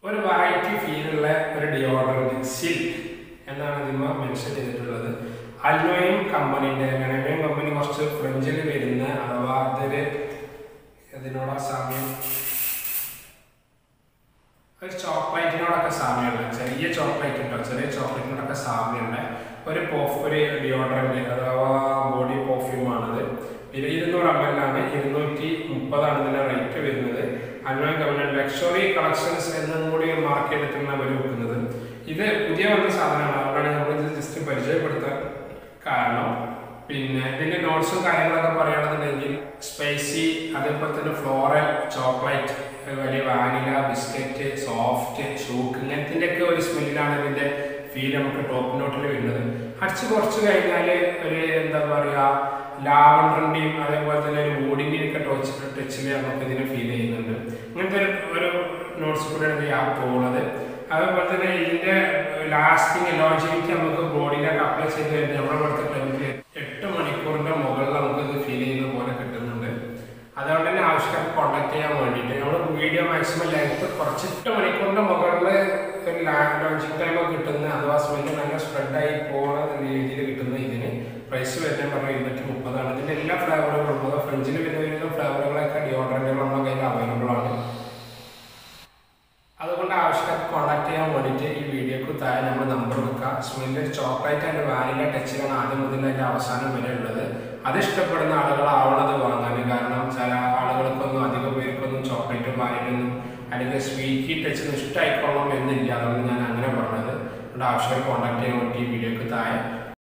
ഒരു വെറൈറ്റി ഫീലുള്ള ഒരു deodorant silk എന്നാണ് ഇതിമ മെൻഷൻ ചെയ്തിട്ടുള്ളത് അൽനോയും കമ്പനീൻ്റെ അൽനോയും കമ്പനി കുറച്ച് ഫ്രഞ്ചിൽ വരുന്ന അഥവാ അതൊരു ഇതിനോട് സാമ്യം ഒരു ചോക്ലേറ്റിനോടൊക്കെ സാമ്യമുള്ള ചെറിയ ചോക്ലേറ്റ് ഉണ്ടോ ചെറിയ ചോക്ലേറ്റിനോടൊക്കെ സാമ്യമുള്ള ഒരു പോഫ് ഒരു ഡിയോഡറൻറ്റ് അഥവാ ബോഡി പെർഫ്യൂമാണിത് ഇത് ഇരുന്നൂറ് എം എൽ ആണ് ഇരുന്നൂറ്റി മുപ്പതാണ് ഇതിൻ്റെ റേറ്റ് വരുന്നത് അന്വയം ഗവൺമെൻറ് ലക്ഷറി കളക്ഷൻസ് എന്നും കൂടി മാർക്ക് ചെയ്തിട്ടാണ് അവർ വെക്കുന്നത് ഇത് പുതിയ വന്ന സാധനമാണ് അതുകൊണ്ടാണ് നമ്മളിത് ജസ്റ്റ് പരിചയപ്പെടുത്താൻ കാരണം പിന്നെ ഇതിന്റെ നോട്ട്സും കാര്യങ്ങളൊക്കെ പറയുകയാണെന്നുണ്ടെങ്കിൽ സ്പൈസി അതേപോലെ തന്നെ ഫ്ലോറൽ ചോക്ലേറ്റ് വലിയ വാനില ബിസ്ക്കറ്റ് സോഫ്റ്റ് ഷൂക്ക് ഇങ്ങനത്തിൻ്റെ ഒക്കെ ഒരു സ്മെല്ലിലാണ് ഇതിന്റെ ഫീൽ നമുക്ക് ടോപ്പ് നോട്ടിൽ വരുന്നത് അടിച്ച് കുറച്ച് കഴിഞ്ഞാൽ ഒരു എന്താ പറയുക ലാവണ്ടറിൻ്റെയും അതേപോലെ തന്നെ ഒരു മൂഡിൻ്റെയും ഒക്കെ ടച്ച് ടച്ചിൽ നമുക്ക് ഇതിനെ ഫീൽ ചെയ്യുന്നുണ്ട് ഇങ്ങനത്തെ ഒരു ഒരു നോട്ട്സ് കൂടെയാണ് ഇത് യാത്ര പോകുന്നത് അതേപോലെ തന്നെ ഇതിന്റെ ലാസ്റ്റിങ് ലോഞ്ചിവിറ്റി നമുക്ക് ബോഡിയിലൊക്കെ അപ്ലൈ ചെയ്ത് കഴിഞ്ഞാൽ നമ്മുടെ ഇവിടുത്തെ ക്ലൈമറ്റിൽ എട്ട് മണിക്കൂറിന്റെ മുകളിൽ നമുക്ക് ഇത് ഫീൽ ചെയ്യുന്ന പോലെ കിട്ടുന്നുണ്ട് അതുകൊണ്ട് തന്നെ ആവശ്യക്കാർക്ക് കോൺടാക്ട് ചെയ്യാൻ വേണ്ടിയിട്ട് നമ്മൾ വീഡിയോ മാക്സിമം ലെങ്ത് കുറച്ച് എട്ട് മണിക്കൂറിന്റെ മുകളിൽ ഒരു ലോഞ്ചിങ് ടൈം കിട്ടുന്ന അഥവാ സ്മെല്ല് നല്ല സ്പ്രെഡായി പോകുന്ന രീതിയിൽ കിട്ടുന്ന ഇതിന് പ്രൈസ് വരുന്നത് പറഞ്ഞാൽ ഇരുന്നൂറ്റി മുപ്പതാണ് ഇതിന്റെ എല്ലാ ഫ്ലേവറുകളും ഉള്ളത് ഫ്രഞ്ചിൽ വരുന്ന വിവിധ ഫ്ലേവറുകളൊക്കെ ഡിയോഡറൻറ്റുകൾ നമ്മുടെ കയ്യിൽ അവൈലബിൾ ആണ് അതുകൊണ്ട് ആവശ്യക്കാർക്ക് കോൺടാക്ട് ചെയ്യാൻ വേണ്ടിയിട്ട് ഈ വീഡിയോക്ക് താഴെ നമ്മൾ നമ്പർ വെക്കുക സ്മെല്ല് ചോക്ലേറ്റ് ആൻഡ് വാനില ടച്ചിലാണ് ആദ്യം മുതൽ അതിൻ്റെ അവസാനം വരെ ഉള്ളത് അത് ഇഷ്ടപ്പെടുന്ന ആളുകളാവണത് വാങ്ങാൻ കാരണം ചില ആളുകൾക്കൊന്നും അധികം പേർക്കൊന്നും ചോക്ലേറ്റും വാനിലൊന്നും അല്ലെങ്കിൽ സ്വീറ്റി ടച്ച് ഇഷ്ടമായിക്കൊള്ളണം എന്നില്ല അതുകൊണ്ട് ഞാൻ അങ്ങനെ പറഞ്ഞത് അതുകൊണ്ട് ആവശ്യക്കാർ കോൺടാക്ട് ചെയ്യാൻ വേണ്ടി ഈ വീഡിയോക്ക് താഴെ